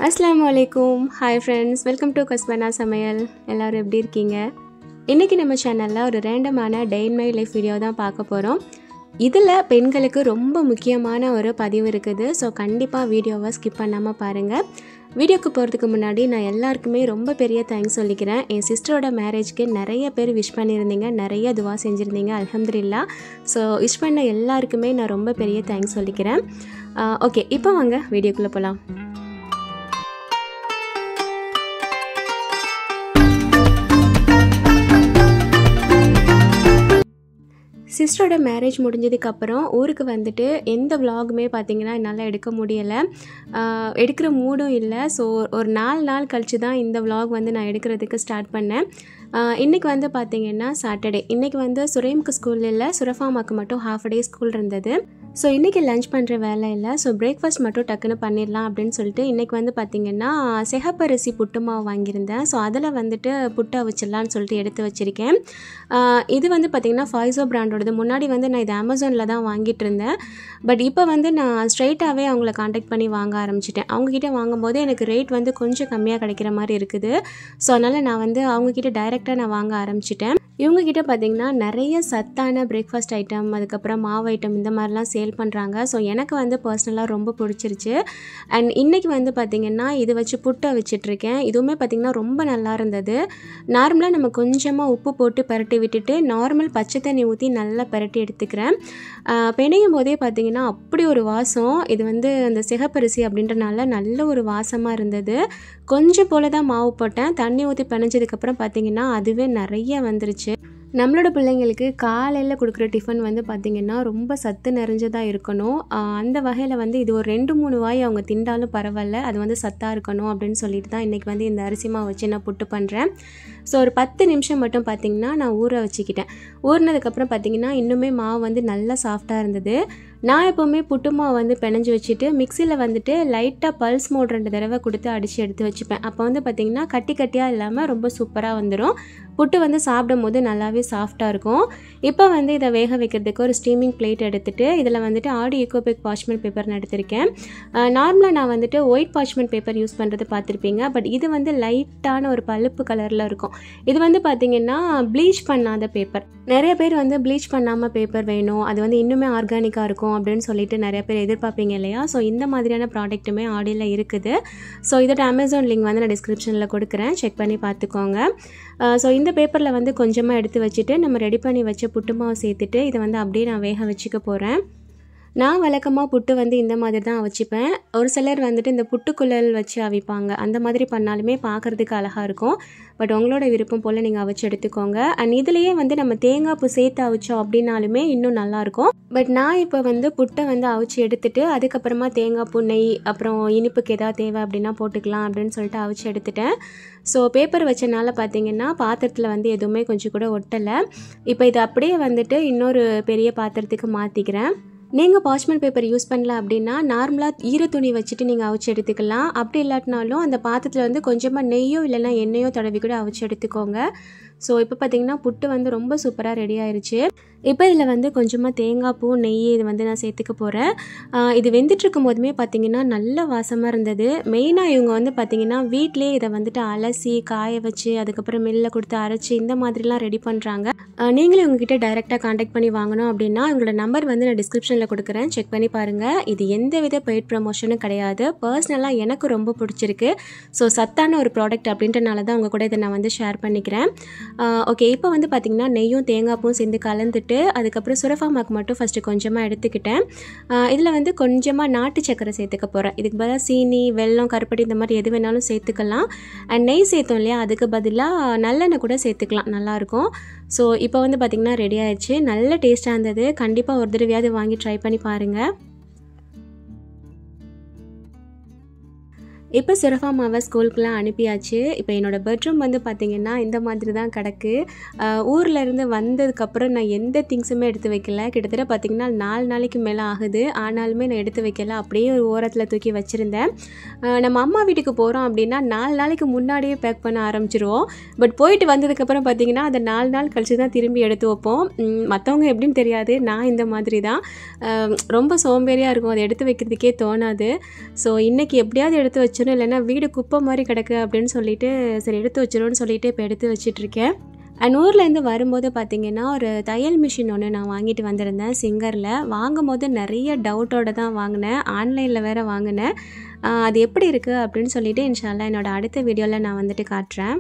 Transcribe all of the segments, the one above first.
அஸ்ஸலாமு அலைக்கும் hi friends welcome to Kaspana சமையல் எல்லோரும் எப்படி இருக்கீங்க இன்றைக்கி நம்ம சேனலில் ஒரு ரேண்டமான day in my life video தான் பார்க்க போகிறோம் இதில் பெண்களுக்கு ரொம்ப முக்கியமான ஒரு பதிவு இருக்குது ஸோ கண்டிப்பாக வீடியோவை ஸ்கிப் பண்ணாமல் பாருங்கள் வீடியோக்கு போகிறதுக்கு முன்னாடி நான் எல்லாருக்குமே ரொம்ப பெரிய தேங்க்ஸ் சொல்லிக்கிறேன் என் சிஸ்டரோட மேரேஜ்க்கு நிறைய பேர் விஷ் பண்ணியிருந்தீங்க நிறைய துவா செஞ்சுருந்தீங்க அல்ஹம்துலில்லா ஸோ விஷ் பண்ண எல்லாருக்குமே நான் ரொம்ப பெரிய தேங்க்ஸ் சொல்லிக்கிறேன் ஓகே இப்போ வாங்க வீடியோக்குள்ளே போகலாம் சிஸ்டரோட மேரேஜ் முடிஞ்சதுக்கப்புறம் ஊருக்கு வந்துட்டு எந்த விலாகுமே பார்த்திங்கன்னா என்னால் எடுக்க முடியலை எடுக்கிற மூடும் இல்லை ஸோ ஒரு நாலு நாள் கழித்து தான் இந்த விலாக் வந்து நான் எடுக்கிறதுக்கு ஸ்டார்ட் பண்ணேன் இன்றைக்கி வந்து பார்த்திங்கன்னா சாட்டர்டே இன்றைக்கி வந்து சுரேம்க்கு ஸ்கூல் இல்லை சுரஃபாமாக்கு மட்டும் ஹாஃப் டே ஸ்கூல் இருந்தது ஸோ இன்றைக்கி லஞ்ச் பண்ணுற வேலை இல்லை ஸோ பிரேக்ஃபாஸ்ட் மட்டும் டக்குன்னு பண்ணிடலாம் அப்படின்னு சொல்லிட்டு இன்றைக்கி வந்து பார்த்திங்கன்னா சிகப்பரிசி புட்டு மாவு வாங்கியிருந்தேன் ஸோ அதில் வந்துட்டு புட்டை வச்சிடலான்னு சொல்லிட்டு எடுத்து வச்சுருக்கேன் இது வந்து பார்த்திங்கன்னா ஃபாய்ஸோ பிராண்டோடது முன்னாடி வந்து நான் இது அமேசானில் தான் வாங்கிட்டு இருந்தேன் பட் இப்போ வந்து நான் ஸ்ட்ரைட்டாகவே அவங்கள காண்டாக்ட் பண்ணி வாங்க ஆரம்பிச்சிட்டேன் அவங்கக்கிட்ட வாங்கும்போது எனக்கு ரேட் வந்து கொஞ்சம் கம்மியாக கிடைக்கிற மாதிரி இருக்குது ஸோ அதனால் நான் வந்து அவங்கக்கிட்ட டைரெக்டாக நான் வாங்க ஆரம்பிச்சிட்டேன் இவங்கக்கிட்ட பார்த்திங்கன்னா நிறைய சத்தான பிரேக்ஃபாஸ்ட் ஐட்டம் அதுக்கப்புறம் மாவு ஐட்டம் இந்த மாதிரிலாம் சேல் பண்ணுறாங்க ஸோ எனக்கு வந்து பர்சனலாக ரொம்ப பிடிச்சிருச்சு அண்ட் இன்றைக்கி வந்து பார்த்திங்கன்னா இது வச்சு புட்டை வச்சிட்ருக்கேன் இதுவுமே பார்த்திங்கன்னா ரொம்ப நல்லா இருந்தது நார்மலாக நம்ம கொஞ்சமாக உப்பு போட்டு பரட்டி விட்டுட்டு நார்மல் பச்சை தண்ணி ஊற்றி நல்லா பரட்டி எடுத்துக்கிறேன் பிணையும் போதே பார்த்திங்கன்னா அப்படி ஒரு வாசம் இது வந்து அந்த சிகப்பரிசி அப்படின்றனால நல்ல ஒரு வாசமாக இருந்தது கொஞ்சம் போல் தான் மாவு போட்டேன் தண்ணி ஊற்றி பிணைஞ்சதுக்கப்புறம் பார்த்திங்கன்னா அதுவே நிறைய வந்துருச்சு நம்மளோட பிள்ளைங்களுக்கு காலையில் கொடுக்குற டிஃபன் வந்து பார்த்திங்கன்னா ரொம்ப சத்து நிறைஞ்சதாக இருக்கணும் அந்த வகையில் வந்து இது ஒரு ரெண்டு மூணு வாய் அவங்க திண்டாலும் பரவாயில்ல அது வந்து சத்தாக இருக்கணும் அப்படின்னு சொல்லிட்டு தான் இன்றைக்கி வந்து இந்த அரிசி மாவு வச்சு நான் புட்டு பண்ணுறேன் ஸோ ஒரு பத்து நிமிஷம் மட்டும் பார்த்திங்கன்னா நான் ஊற வச்சுக்கிட்டேன் ஊறினதுக்கப்புறம் பார்த்திங்கன்னா இன்னுமே மாவு வந்து நல்லா சாஃப்டாக இருந்தது நான் எப்போவுமே புட்டு மாவு வந்து பிணைஞ்சு வச்சுட்டு மிக்சியில் வந்துட்டு லைட்டாக பல்ஸ் மோட் ரெண்டு தடவை கொடுத்து அடித்து எடுத்து வச்சுப்பேன் அப்போ வந்து பார்த்திங்கன்னா கட்டி கட்டியாக இல்லாமல் ரொம்ப சூப்பராக வந்துடும் புட்டு வந்து சாப்பிடும் போது நல்லாவே சாஃப்டாக இருக்கும் இப்போ வந்து இதை வேக வைக்கிறதுக்கு ஒரு ஸ்டீமிங் பிளேட் எடுத்துகிட்டு இதில் வந்துட்டு ஆடி ஈகோபேக் பாச்மெண்ட் பேப்பர்னு எடுத்திருக்கேன் நார்மலாக நான் வந்துட்டு ஒயிட் பாச்மெண்ட் பேப்பர் யூஸ் பண்ணுறது பார்த்துருப்பீங்க பட் இது வந்து லைட்டான ஒரு பழுப்பு கலரில் இருக்கும் இது வந்து பார்த்திங்கன்னா ப்ளீச் பண்ணாத பேப்பர் நிறைய பேர் வந்து ப்ளீச் பண்ணாமல் பேப்பர் வேணும் அது வந்து இன்னுமே ஆர்கானிக்காக இருக்கும் அப்படின்னு சொல்லிட்டு நிறைய பேர் எதிர்பார்ப்பீங்க இல்லையா ஸோ இந்த மாதிரியான ப்ராடக்ட்டுமே ஆடியில் இருக்குது ஸோ இதோட அமேசான் லிங்க் வந்து நான் டிஸ்கிரிப்ஷனில் கொடுக்குறேன் செக் பண்ணி பார்த்துக்கோங்க ஸோ இந்த பேப்பரில் வந்து கொஞ்சமாக எடுத்து வச்சுட்டு நம்ம ரெடி பண்ணி வச்ச புட்டு மாவு சேர்த்துட்டு இதை வந்து அப்படியே நான் வேக வச்சுக்க போகிறேன் நான் வழக்கமாக புட்டு வந்து இந்த மாதிரி தான் அவிச்சிப்பேன் ஒரு சிலர் வந்துட்டு இந்த புட்டுக்குழல் வச்சு அவிப்பாங்க அந்த மாதிரி பண்ணாலுமே பார்க்குறதுக்கு அழகாக இருக்கும் பட் உங்களோட விருப்பம் போல் நீங்கள் அவிச்சு எடுத்துக்கோங்க அண்ட் இதுலேயே வந்து நம்ம தேங்காய் பூ சேர்த்து அவிச்சோம் அப்படின்னாலுமே இன்னும் நல்லாயிருக்கும் பட் நான் இப்போ வந்து புட்டை வந்து அவிச்சு எடுத்துட்டு அதுக்கப்புறமா தேங்காய் பூ நெய் அப்புறம் இனிப்புக்கு எதாவது தேவை அப்படின்னா போட்டுக்கலாம் அப்படின்னு சொல்லிட்டு அவிச்சு எடுத்துட்டேன் ஸோ பேப்பர் வச்சனால பார்த்தீங்கன்னா பாத்திரத்தில் வந்து எதுவுமே கொஞ்சம் கூட ஒட்டலை இப்போ இது அப்படியே வந்துட்டு இன்னொரு பெரிய பாத்திரத்துக்கு மாற்றிக்கிறேன் நீங்கள் பாச்மெண்ட் பேப்பர் யூஸ் பண்ணல அப்படின்னா நார்மலாக ஈர துணி வச்சுட்டு நீங்கள் அவிச்சு எடுத்துக்கலாம் அப்படி இல்லாட்டினாலும் அந்த பாத்திரத்தில் வந்து கொஞ்சமாக நெய்யோ இல்லைன்னா எண்ணெயோ தடவி கூட அவிச்சு எடுத்துக்கோங்க ஸோ இப்போ பார்த்தீங்கன்னா புட்டு வந்து ரொம்ப சூப்பராக ரெடி ஆயிடுச்சு இப்போ இதில் வந்து கொஞ்சமாக தேங்காய் பூ நெய் இது வந்து நான் சேர்த்துக்க போகிறேன் இது வெந்துட்டுருக்கும் போதுமே பார்த்திங்கன்னா நல்ல வாசமாக இருந்தது மெயினாக இவங்க வந்து பார்த்திங்கன்னா வீட்டிலே இதை வந்துட்டு அலசி காய வச்சு அதுக்கப்புறம் மில்ல கொடுத்து அரைச்சி இந்த மாதிரிலாம் ரெடி பண்ணுறாங்க நீங்களும் இவங்ககிட்ட டைரெக்டாக காண்டாக்ட் பண்ணி வாங்கணும் அப்படின்னா இவங்களோட நம்பர் வந்து நான் டிஸ்கிரிப்ஷனில் கொடுக்குறேன் செக் பண்ணி பாருங்கள் இது எந்த வித பெய்ட் ப்ரமோஷனும் கிடையாது பர்சனலாக எனக்கு ரொம்ப பிடிச்சிருக்கு ஸோ சத்தான ஒரு ப்ராடக்ட் அப்படின்றனால தான் உங்கள் கூட இதை நான் வந்து ஷேர் பண்ணிக்கிறேன் ஓகே இப்போ வந்து பார்த்திங்கன்னா நெய்யும் தேங்காய் பூவும் சேர்ந்து கலந்துட்டு அதுக்கப்புறம் சுரஃபாமாக்கு மட்டும் ஃபஸ்ட்டு கொஞ்சமாக எடுத்துக்கிட்டேன் இதில் வந்து கொஞ்சமாக நாட்டு சக்கரை சேர்த்துக்க போகிறேன் இதுக்கு பதிலாக சீனி வெல்லம் கருப்பட்டி இந்த மாதிரி எது வேணாலும் சேர்த்துக்கலாம் அண்ட் நெய் சேர்த்தோம் இல்லையா அதுக்கு பதிலாக நல்லெண்ணெய் கூட சேர்த்துக்கலாம் நல்லாயிருக்கும் ஸோ இப்போ வந்து பார்த்திங்கன்னா ரெடி ஆயிடுச்சு நல்ல டேஸ்ட்டாக இருந்தது கண்டிப்பாக ஒரு தடவையாவது வாங்கி ட்ரை பண்ணி பாருங்கள் இப்போ சிறஃபா மாவை ஸ்கூலுக்குலாம் அனுப்பியாச்சு இப்போ என்னோடய பெட்ரூம் வந்து பார்த்திங்கன்னா இந்த மாதிரி தான் கிடக்கு ஊர்லேருந்து வந்ததுக்கப்புறம் நான் எந்த திங்ஸுமே எடுத்து வைக்கல கிட்டத்தட்ட பார்த்திங்கன்னா நாலு நாளைக்கு மேலே ஆகுது ஆனாலுமே நான் எடுத்து வைக்கல அப்படியே ஒரு ஓரத்தில் தூக்கி வச்சுருந்தேன் நம்ம அம்மா வீட்டுக்கு போகிறோம் அப்படின்னா நாலு நாளைக்கு முன்னாடியே பேக் பண்ண ஆரம்பிச்சிருவோம் பட் போயிட்டு வந்ததுக்கப்புறம் பார்த்திங்கன்னா அதை நாலு நாள் கழிச்சு தான் திரும்பி எடுத்து வைப்போம் மற்றவங்க எப்படின்னு தெரியாது நான் இந்த மாதிரி தான் ரொம்ப சோம்பேறியாக இருக்கும் அதை எடுத்து வைக்கிறதுக்கே தோணாது ஸோ இன்றைக்கி எப்படியாவது எடுத்து வச்சிடணும் வச்சிடணும் இல்லைன்னா வீடு குப்பை மாதிரி கிடக்கு அப்படின்னு சொல்லிட்டு சரி எடுத்து வச்சிடணும்னு சொல்லிட்டு இப்போ எடுத்து வச்சிட்ருக்கேன் அண்ட் ஊர்லேருந்து வரும்போது பார்த்தீங்கன்னா ஒரு தையல் மிஷின் ஒன்று நான் வாங்கிட்டு வந்திருந்தேன் சிங்கரில் வாங்கும் போது நிறைய டவுட்டோட தான் வாங்கினேன் ஆன்லைனில் வேறு வாங்கினேன் ஆஹ் அது எப்படி இருக்குது அப்படின்னு சொல்லிட்டு இன்ஷால்லா என்னோட அடுத்த வீடியோவில் நான் வந்துட்டு காட்டுறேன்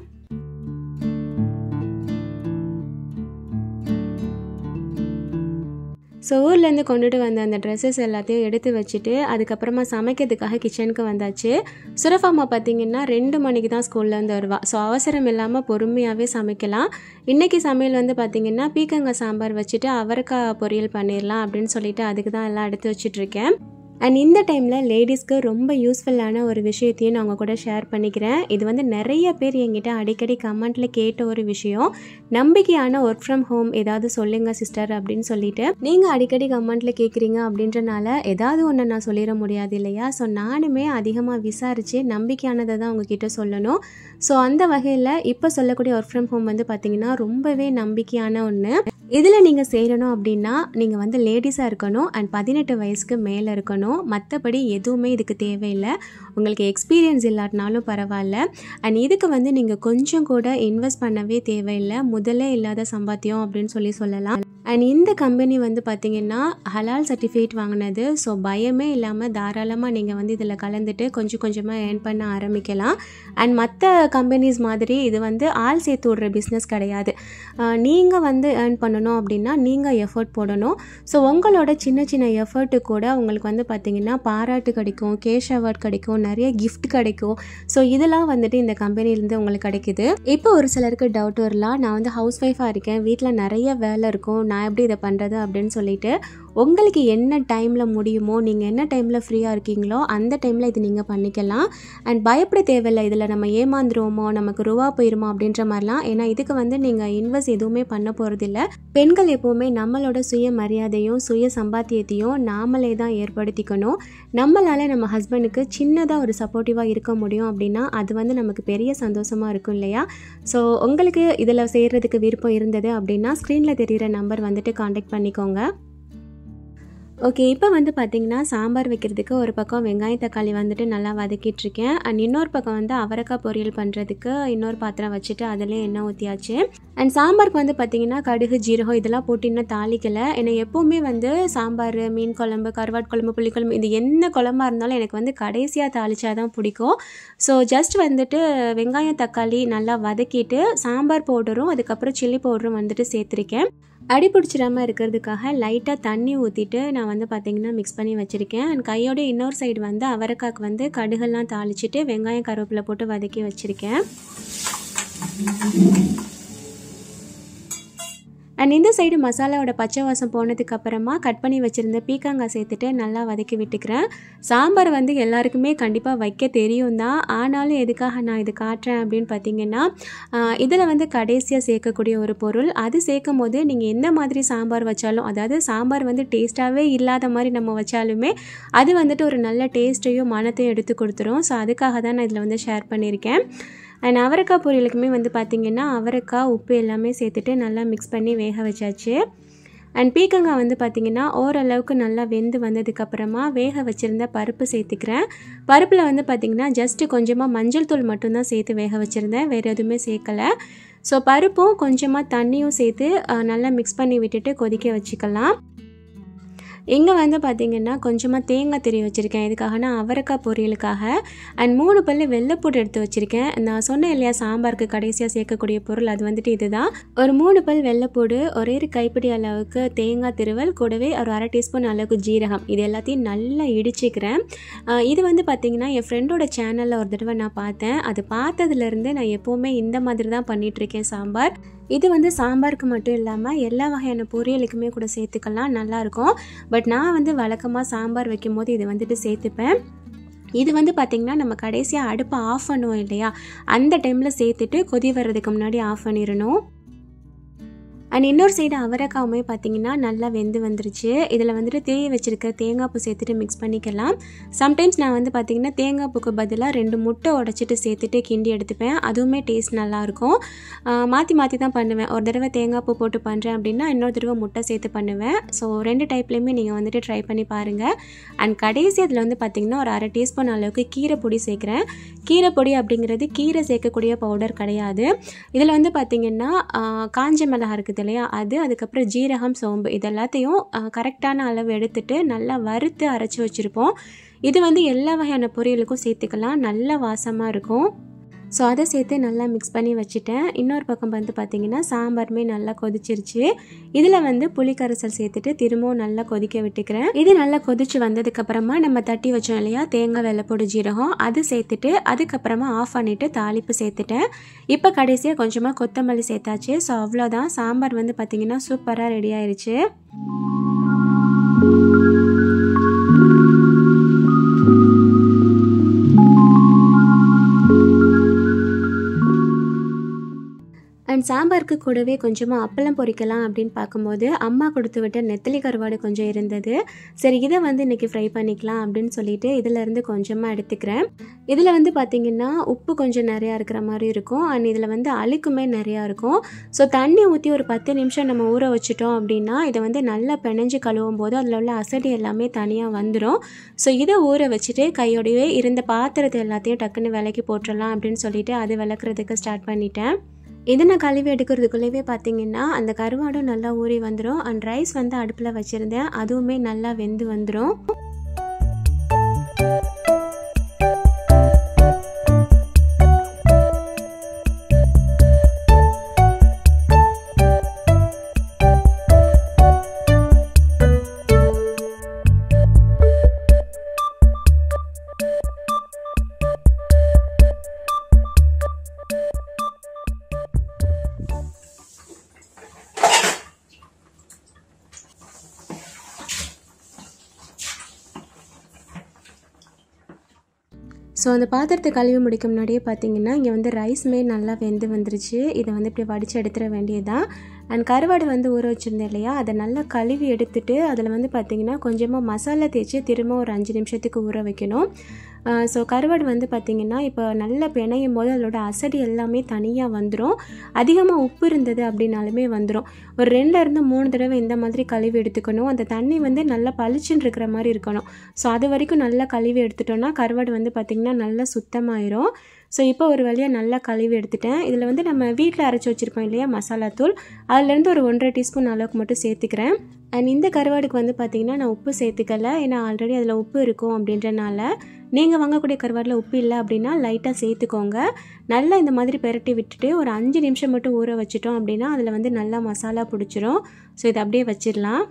ஸோ ஊர்லேருந்து கொண்டுட்டு வந்த அந்த ட்ரெஸ்ஸஸ் எல்லாத்தையும் எடுத்து வச்சுட்டு அதுக்கப்புறமா சமைக்கிறதுக்காக கிச்சனுக்கு வந்தாச்சு சுரஃபாமா பார்த்தீங்கன்னா ரெண்டு மணிக்கு தான் ஸ்கூல்லேருந்து வருவா ஸோ அவசரம் இல்லாமல் பொறுமையாகவே சமைக்கலாம் இன்றைக்கி சமையல் வந்து பார்த்திங்கன்னா பீக்கங்காய் சாம்பார் வச்சுட்டு அவரைக்காய் பொரியல் பண்ணிடலாம் அப்படின்னு சொல்லிட்டு அதுக்கு தான் எல்லாம் எடுத்து வச்சிட்ருக்கேன் அண்ட் இந்த டைமில் லேடிஸ்க்கு ரொம்ப யூஸ்ஃபுல்லான ஒரு விஷயத்தையும் நான் உங்கள் கூட ஷேர் பண்ணிக்கிறேன் இது வந்து நிறைய பேர் என்கிட்ட அடிக்கடி கமெண்ட்டில் கேட்ட ஒரு விஷயம் நம்பிக்கையான ஒர்க் ஃப்ரம் ஹோம் ஏதாவது சொல்லுங்க சிஸ்டர் அப்படின்னு சொல்லிட்டு நீங்கள் அடிக்கடி கமெண்ட்டில் கேட்குறீங்க அப்படின்றனால ஏதாவது ஒன்று நான் சொல்லிட முடியாது இல்லையா ஸோ நானுமே அதிகமாக விசாரித்து நம்பிக்கையானதை தான் உங்ககிட்ட சொல்லணும் ஸோ அந்த வகையில் இப்போ சொல்லக்கூடிய ஒர்க் ஃப்ரம் ஹோம் வந்து பார்த்திங்கன்னா ரொம்பவே நம்பிக்கையான ஒன்று இதில் நீங்கள் சேரணும் அப்படின்னா நீங்கள் வந்து லேடிஸாக இருக்கணும் அண்ட் பதினெட்டு வயசுக்கு மேலே இருக்கணும் மற்றபடி எதுவுமே இதுக்கு தேவையில்லை உங்களுக்கு எக்ஸ்பீரியன்ஸ் இல்லாட்டினாலும் பரவாயில்ல அண்ட் இதுக்கு வந்து நீங்கள் கொஞ்சம் கூட இன்வெஸ்ட் பண்ணவே தேவையில்லை முதல்ல இல்லாத சம்பாத்தியம் அப்படின்னு சொல்லி சொல்லலாம் அண்ட் இந்த கம்பெனி வந்து பார்த்திங்கன்னா ஹலால் சர்டிஃபிகேட் வாங்கினது ஸோ பயமே இல்லாமல் தாராளமாக நீங்கள் வந்து இதில் கலந்துட்டு கொஞ்சம் கொஞ்சமாக ஏர்ன் பண்ண ஆரம்பிக்கலாம் அண்ட் மற்ற கம்பெனிஸ் மாதிரி இது வந்து ஆள் சேர்த்து விடுற பிஸ்னஸ் கிடையாது நீங்கள் வந்து ஏர்ன் பண்ணணும் அப்படின்னா நீங்கள் எஃபர்ட் போடணும் ஸோ உங்களோட சின்ன சின்ன எஃபர்ட்டு கூட உங்களுக்கு வந்து பார்த்திங்கன்னா பாராட்டு கிடைக்கும் கேஷ் அவார்ட் கிடைக்கும் நிறைய கிஃப்ட் கிடைக்கும் ஸோ இதெல்லாம் வந்துட்டு இந்த கம்பெனிலேருந்து உங்களுக்கு கிடைக்குது இப்போ ஒரு சிலருக்கு டவுட் வரலாம் நான் வந்து ஹவுஸ் ஒய்ஃபாக இருக்கேன் வீட்டில் நிறைய வேலை இருக்கும் நான் எப்படி இதை பண்ணுறது அப்படின்னு சொல்லிட்டு உங்களுக்கு என்ன டைமில் முடியுமோ நீங்கள் என்ன டைமில் ஃப்ரீயாக இருக்கீங்களோ அந்த டைமில் இது நீங்கள் பண்ணிக்கலாம் அண்ட் பயப்பட தேவையில்லை இதில் நம்ம ஏமாந்துருவோமோ நமக்கு ரூபா போயிருமோ அப்படின்ற மாதிரிலாம் ஏன்னா இதுக்கு வந்து நீங்கள் இன்வெஸ்ட் எதுவுமே பண்ண போகிறதில்ல பெண்கள் எப்போவுமே நம்மளோட சுய மரியாதையும் சுய சம்பாத்தியத்தையும் நாமளே தான் ஏற்படுத்திக்கணும் நம்மளால் நம்ம ஹஸ்பண்டுக்கு சின்னதாக ஒரு சப்போர்ட்டிவாக இருக்க முடியும் அப்படின்னா அது வந்து நமக்கு பெரிய சந்தோஷமாக இருக்கும் இல்லையா ஸோ உங்களுக்கு இதில் சேர்கிறதுக்கு விருப்பம் இருந்தது அப்படின்னா ஸ்க்ரீனில் தெரிகிற நம்பர் வந்துட்டு காண்டாக்ட் பண்ணிக்கோங்க ஓகே இப்போ வந்து பார்த்திங்கன்னா சாம்பார் வைக்கிறதுக்கு ஒரு பக்கம் வெங்காயம் தக்காளி வந்துட்டு நல்லா வதக்கிட்டு இருக்கேன் அண்ட் இன்னொரு பக்கம் வந்து அவரைக்காய் பொரியல் பண்ணுறதுக்கு இன்னொரு பாத்திரம் வச்சுட்டு அதிலே எண்ணெய் ஊற்றியாச்சு அண்ட் சாம்பாருக்கு வந்து பார்த்திங்கன்னா கடுகு ஜீரகம் இதெல்லாம் போட்டு இன்னும் தாளிக்கலை ஏன்னா எப்போவுமே வந்து சாம்பார் மீன் குழம்பு கருவாட்டு குழம்பு புளிக்குழம்பு இது என்ன குழம்பா இருந்தாலும் எனக்கு வந்து கடைசியாக தாளிச்சா தான் பிடிக்கும் ஸோ ஜஸ்ட் வந்துட்டு வெங்காயம் தக்காளி நல்லா வதக்கிட்டு சாம்பார் பவுடரும் அதுக்கப்புறம் சில்லி பவுடரும் வந்துட்டு சேர்த்துருக்கேன் அடி பிடிச்சிடாம இருக்கிறதுக்காக லைட்டாக தண்ணி ஊற்றிட்டு நான் வந்து பார்த்திங்கன்னா மிக்ஸ் பண்ணி வச்சுருக்கேன் அண்ட் கையோட இன்னொரு சைடு வந்து அவரைக்காய்க்கு வந்து கடுகெல்லாம் தாளிச்சிட்டு வெங்காயம் கருவேப்பிலை போட்டு வதக்கி வச்சுருக்கேன் அண்ட் இந்த சைடு மசாலாவோட பச்சை வாசம் போனதுக்கு அப்புறமா கட் பண்ணி வச்சுருந்த பீக்காங்காய் சேர்த்துட்டு நல்லா வதக்கி விட்டுக்கிறேன் சாம்பார் வந்து எல்லாருக்குமே கண்டிப்பாக வைக்க தெரியும் தான் ஆனாலும் எதுக்காக நான் இது காட்டுறேன் அப்படின்னு பார்த்தீங்கன்னா இதில் வந்து கடைசியாக சேர்க்கக்கூடிய ஒரு பொருள் அது சேர்க்கும் போது நீங்கள் எந்த மாதிரி சாம்பார் வச்சாலும் அதாவது சாம்பார் வந்து டேஸ்ட்டாகவே இல்லாத மாதிரி நம்ம வச்சாலுமே அது வந்துட்டு ஒரு நல்ல டேஸ்ட்டையும் மனத்தையும் எடுத்து கொடுத்துரும் ஸோ அதுக்காக தான் நான் இதில் வந்து ஷேர் பண்ணியிருக்கேன் அண்ட் அவரைக்காய் பொரியலுக்குமே வந்து பார்த்திங்கன்னா அவரைக்காய் உப்பு எல்லாமே சேர்த்துட்டு நல்லா மிக்ஸ் பண்ணி வேக வச்சாச்சு அண்ட் பீக்கங்காய் வந்து பார்த்திங்கன்னா ஓரளவுக்கு நல்லா வெந்து வந்ததுக்கப்புறமா வேக வச்சுருந்த பருப்பு சேர்த்துக்கிறேன் பருப்பில் வந்து பார்த்திங்கன்னா ஜஸ்ட்டு கொஞ்சமாக மஞ்சள் தூள் மட்டும்தான் சேர்த்து வேக வச்சுருந்தேன் வேறு எதுவுமே சேர்க்கலை ஸோ பருப்பும் கொஞ்சமாக தண்ணியும் சேர்த்து நல்லா மிக்ஸ் பண்ணி விட்டுட்டு கொதிக்க வச்சுக்கலாம் இங்கே வந்து பார்த்திங்கன்னா கொஞ்சமாக தேங்காய் திரி வச்சுருக்கேன் இதுக்காகனா அவரைக்காய் பொரியலுக்காக அண்ட் மூணு பல்லு வெள்ளைப்பூடு எடுத்து வச்சுருக்கேன் நான் சொன்னேன் இல்லையா சாம்பாருக்கு கடைசியாக சேர்க்கக்கூடிய பொருள் அது வந்துட்டு இதுதான் ஒரு மூணு பல் வெள்ளைப்பூடு ஒரே ஒரு கைப்பிடி அளவுக்கு தேங்காய் திருவல் கூடவே ஒரு அரை டீஸ்பூன் அளவுக்கு ஜீரகம் இது எல்லாத்தையும் நல்லா இடிச்சிக்கிறேன் இது வந்து பார்த்திங்கன்னா என் ஃப்ரெண்டோட சேனலில் ஒரு தடவை நான் பார்த்தேன் அது பார்த்ததுலேருந்து நான் எப்போவுமே இந்த மாதிரி தான் பண்ணிகிட்ருக்கேன் சாம்பார் இது வந்து சாம்பாருக்கு மட்டும் இல்லாமல் எல்லா வகையான பொரியலுக்குமே கூட சேர்த்துக்கலாம் நல்லாயிருக்கும் பட் நான் வந்து வழக்கமாக சாம்பார் வைக்கும் போது இது வந்துட்டு சேர்த்துப்பேன் இது வந்து பார்த்திங்கன்னா நம்ம கடைசியாக அடுப்பை ஆஃப் பண்ணுவோம் இல்லையா அந்த டைமில் சேர்த்துட்டு கொதி வர்றதுக்கு முன்னாடி ஆஃப் பண்ணிடணும் அண்ட் இன்னொரு சைடு அவரைக்காவுமே பார்த்தீங்கன்னா நல்லா வெந்து வந்துருச்சு இதில் வந்துட்டு தேய வச்சுருக்க தேங்காய் பூ சேர்த்துட்டு மிக்ஸ் பண்ணிக்கலாம் சம்டைம்ஸ் நான் வந்து பார்த்திங்கன்னா தேங்காய் பூக்கு பதிலாக ரெண்டு முட்டை உடச்சிட்டு சேர்த்துட்டு கிண்டி எடுத்துப்பேன் அதுவுமே டேஸ்ட் நல்லாயிருக்கும் மாற்றி மாற்றி தான் பண்ணுவேன் ஒரு தடவை தேங்காய் பூ போட்டு பண்ணுறேன் அப்படின்னா இன்னொரு தடவை முட்டை சேர்த்து பண்ணுவேன் ஸோ ரெண்டு டைப்லேயுமே நீங்கள் வந்துட்டு ட்ரை பண்ணி பாருங்கள் அண்ட் கடைசி அதில் வந்து பார்த்திங்கன்னா ஒரு அரை டீஸ்பூன் அளவுக்கு கீரை பொடி சேர்க்குறேன் கீரை பொடி அப்படிங்கிறது கீரை சேர்க்கக்கூடிய பவுடர் கிடையாது இதில் வந்து பார்த்திங்கன்னா காஞ்ச மிளகா இருக்குது இல்லையா அது அதுக்கப்புறம் ஜீரகம் சோம்பு இது எல்லாத்தையும் கரெக்டான அளவு எடுத்துட்டு நல்லா வறுத்து அரைச்சி வச்சுருப்போம் இது வந்து எல்லா வகையான பொரியலுக்கும் சேர்த்துக்கலாம் நல்ல வாசமாக இருக்கும் ஸோ அதை சேர்த்து நல்லா மிக்ஸ் பண்ணி வச்சுட்டேன் இன்னொரு பக்கம் வந்து பார்த்திங்கன்னா சாம்பாருமே நல்லா கொதிச்சிருச்சு இதில் வந்து புளிக்கரைசல் சேர்த்துட்டு திரும்பவும் நல்லா கொதிக்க விட்டுக்கிறேன் இது நல்லா கொதிச்சு வந்ததுக்கப்புறமா நம்ம தட்டி வச்சோம் இல்லையா தேங்காய் வெள்ளைப்பொடி ஜீரகம் அது சேர்த்துட்டு அதுக்கப்புறமா ஆஃப் பண்ணிவிட்டு தாளிப்பு சேர்த்துட்டேன் இப்போ கடைசியாக கொஞ்சமாக கொத்தமல்லி சேர்த்தாச்சு ஸோ அவ்வளோதான் சாம்பார் வந்து பார்த்திங்கன்னா சூப்பராக ரெடி ஆயிடுச்சு அண்ட் சாம்பாருக்கு கூடவே கொஞ்சமாக அப்பளம் பொரிக்கலாம் அப்படின்னு பார்க்கும்போது அம்மா கொடுத்து விட்ட நெத்திலி கருவாடு கொஞ்சம் இருந்தது சரி இதை வந்து இன்றைக்கி ஃப்ரை பண்ணிக்கலாம் அப்படின்னு சொல்லிட்டு இதிலேருந்து கொஞ்சமாக எடுத்துக்கிறேன் இதில் வந்து பார்த்திங்கன்னா உப்பு கொஞ்சம் நிறையா இருக்கிற மாதிரி இருக்கும் அண்ட் இதில் வந்து அழுக்குமே நிறையா இருக்கும் ஸோ தண்ணி ஊற்றி ஒரு பத்து நிமிஷம் நம்ம ஊற வச்சுட்டோம் அப்படின்னா இதை வந்து நல்லா பிணைஞ்சு கழுவும் போது அதில் உள்ள அசடி எல்லாமே தனியாக வந்துடும் ஸோ இதை ஊற வச்சுட்டு கையோடையே இருந்த பாத்திரத்தை எல்லாத்தையும் டக்குன்னு விலைக்கு போட்டுடலாம் அப்படின்னு சொல்லிட்டு அது விளக்குறதுக்கு ஸ்டார்ட் பண்ணிட்டேன் இதை நான் கழுவி எடுக்கிறதுக்குள்ளேயே பார்த்தீங்கன்னா அந்த கருவாடும் நல்லா ஊறி வந்துடும் அண்ட் ரைஸ் வந்து அடுப்பில் வச்சுருந்தேன் அதுவுமே நல்லா வெந்து வந்துடும் ஸோ அந்த பாத்திரத்தை கழுவி முடிக்க முன்னாடியே பார்த்தீங்கன்னா இங்கே வந்து ரைஸுமே நல்லா வெந்து வந்துருச்சு இதை வந்து இப்படி வடித்து எடுத்துட வேண்டியதுதான் அண்ட் கருவாடு வந்து ஊற வச்சுருந்தேன் இல்லையா அதை நல்லா கழுவி எடுத்துட்டு அதில் வந்து பார்த்திங்கன்னா கொஞ்சமாக மசாலா தேய்ச்சி திரும்ப ஒரு அஞ்சு நிமிஷத்துக்கு ஊற வைக்கணும் ஸோ கருவாடு வந்து பார்த்திங்கன்னா இப்போ நல்லா பிணையும் போது அதோட அசடி எல்லாமே தனியாக வந்துடும் அதிகமாக உப்பு இருந்தது அப்படின்னாலுமே வந்துடும் ஒரு ரெண்டுலேருந்து மூணு தடவை இந்த மாதிரி கழுவி எடுத்துக்கணும் அந்த தண்ணி வந்து நல்லா பளிச்சுன்னு இருக்கிற மாதிரி இருக்கணும் ஸோ அது வரைக்கும் நல்லா கழுவி எடுத்துட்டோம்னா கருவாடு வந்து பார்த்திங்கன்னா நல்லா சுத்தமாயிரும் ஸோ இப்போ ஒரு வழியாக நல்லா கழுவி எடுத்துட்டேன் இதில் வந்து நம்ம வீட்டில் அரைச்சி வச்சுருப்போம் இல்லையா மசாலா தூள் அதுலேருந்து ஒரு ஒன்றரை டீஸ்பூன் அளவுக்கு மட்டும் சேர்த்துக்கிறேன் அண்ட் இந்த கருவாடுக்கு வந்து பார்த்திங்கன்னா நான் உப்பு சேர்த்துக்கல ஏன்னா ஆல்ரெடி அதில் உப்பு இருக்கும் அப்படின்றனால நீங்கள் வாங்கக்கூடிய கருவாடில் உப்பு இல்லை அப்படின்னா லைட்டாக சேர்த்துக்கோங்க நல்லா இந்த மாதிரி பெரட்டி விட்டுட்டு ஒரு அஞ்சு நிமிஷம் மட்டும் ஊற வச்சிட்டோம் அப்படின்னா அதில் வந்து நல்லா மசாலா பிடிச்சிரும் ஸோ இதை அப்படியே வச்சிடலாம்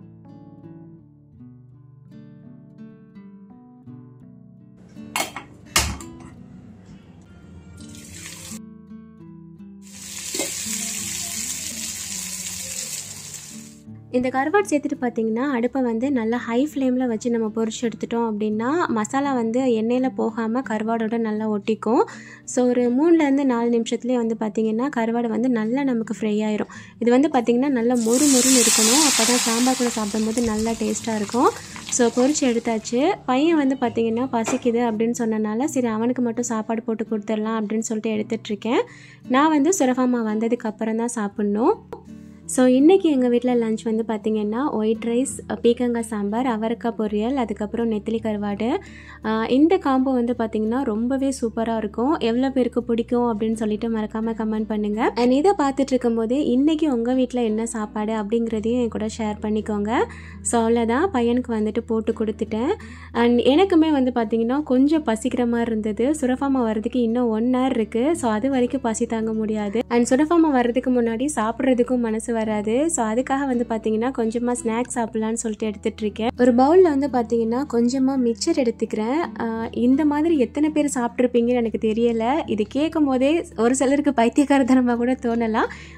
இந்த கருவாடு சேர்த்துட்டு பார்த்தீங்கன்னா அடுப்பை வந்து நல்லா ஹை ஃப்ளேமில் வச்சு நம்ம பொரிச்சு எடுத்துட்டோம் அப்படின்னா மசாலா வந்து எண்ணெயில் போகாமல் கருவாடோட நல்லா ஒட்டிக்கும் ஸோ ஒரு மூணுலேருந்து நாலு நிமிஷத்துலேயே வந்து பார்த்திங்கன்னா கருவாடு வந்து நல்லா நமக்கு ஃப்ரை ஆயிரும் இது வந்து பார்த்திங்கன்னா நல்லா மொறு மொறுன்னு இருக்கணும் அப்போ தான் சாம்பார் கூட சாப்பிடும்போது நல்லா டேஸ்ட்டாக இருக்கும் ஸோ பொரிச்சு எடுத்தாச்சு பையன் வந்து பார்த்திங்கன்னா பசிக்குது அப்படின்னு சொன்னனால சரி அவனுக்கு மட்டும் சாப்பாடு போட்டு கொடுத்துடலாம் அப்படின்னு சொல்லிட்டு எடுத்துட்ருக்கேன் நான் வந்து சுரஃபாமா வந்ததுக்கு அப்புறம் தான் சாப்பிட்ணும் ஸோ இன்றைக்கி எங்கள் வீட்டில் லஞ்ச் வந்து பார்த்திங்கன்னா ஒயிட் ரைஸ் பீக்கங்காய் சாம்பார் அவரைக்காய் பொரியல் அதுக்கப்புறம் நெத்திலி கருவாடு ஆஹ் இந்த காம்போ வந்து பார்த்திங்கன்னா ரொம்பவே சூப்பராக இருக்கும் எவ்வளோ பேருக்கு பிடிக்கும் அப்படின்னு சொல்லிட்டு மறக்காமல் கமெண்ட் பண்ணுங்கள் அண்ட் இதை பார்த்துட்டு இருக்கும்போது இன்றைக்கி உங்கள் வீட்டில் என்ன சாப்பாடு அப்படிங்கிறதையும் என் கூட ஷேர் பண்ணிக்கோங்க ஸோ அவ்வளோதான் பையனுக்கு வந்துட்டு போட்டு கொடுத்துட்டேன் அண்ட் எனக்குமே வந்து பார்த்திங்கன்னா கொஞ்சம் பசிக்கிற மாதிரி இருந்தது சுரஃபாமா வர்றதுக்கு இன்னும் ஒன் ஹவர் இருக்குது ஸோ அது வரைக்கும் பசி தாங்க முடியாது அண்ட் சுரஃபாமா வர்றதுக்கு முன்னாடி சாப்பிட்றதுக்கும் மனசு வராது ஸோ அதுக்காக வந்து பார்த்தீங்கன்னா கொஞ்சமாக ஸ்நாக்ஸ் சாப்பிட்லான்னு சொல்லிட்டு எடுத்துட்டு இருக்கேன் ஒரு பவுலில் வந்து பார்த்தீங்கன்னா கொஞ்சமாக மிக்சர் எடுத்துக்கிறேன் ஆஹ் இந்த மாதிரி எத்தனை பேர் சாப்பிட்ருப்பீங்கன்னு எனக்கு தெரியல இது கேட்கும் போதே ஒரு சிலருக்கு பைத்தியக்காரத்தனமாக கூட தோணலாம்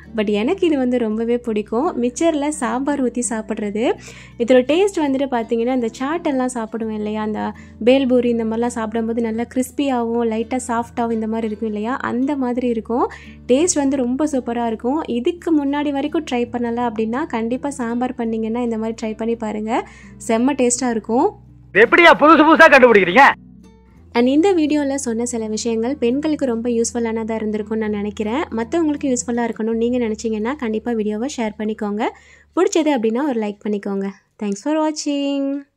பட் எனக்கு இது வந்து ரொம்பவே பிடிக்கும் மிச்சரில் சாம்பார் ஊற்றி சாப்பிட்றது இதோட டேஸ்ட் வந்துட்டு பார்த்தீங்கன்னா இந்த சாட்டெல்லாம் சாப்பிடுவோம் இல்லையா அந்த பேல்பூரி இந்த மாதிரிலாம் சாப்பிடும்போது நல்லா கிறிஸ்பியாகவும் லைட்டாக சாஃப்டாகவும் இந்த மாதிரி இருக்கும் இல்லையா அந்த மாதிரி இருக்கும் டேஸ்ட் வந்து ரொம்ப சூப்பராக இருக்கும் இதுக்கு முன்னாடி வரைக்கும் ட்ரை பண்ணலை அப்படின்னா கண்டிப்பாக சாம்பார் பண்ணிங்கன்னா இந்த மாதிரி ட்ரை பண்ணி பாருங்கள் செம்ம டேஸ்ட்டாக இருக்கும் எப்படியா புதுசு புதுசா கண்டுபிடிக்கிறீங்க அண்ட் இந்த வீடியோவில் சொன்ன சில விஷயங்கள் பெண்களுக்கு ரொம்ப யூஸ்ஃபுல்லானதாக இருந்திருக்கும்னு நான் நினைக்கிறேன் மற்றவங்களுக்கு யூஸ்ஃபுல்லாக இருக்கணும்னு நீங்கள் நினச்சிங்கன்னா கண்டிப்பாக வீடியோவை ஷேர் பண்ணிக்கோங்க பிடிச்சது அப்படின்னா ஒரு லைக் பண்ணிக்கோங்க தேங்க்ஸ் ஃபார் வாட்சிங்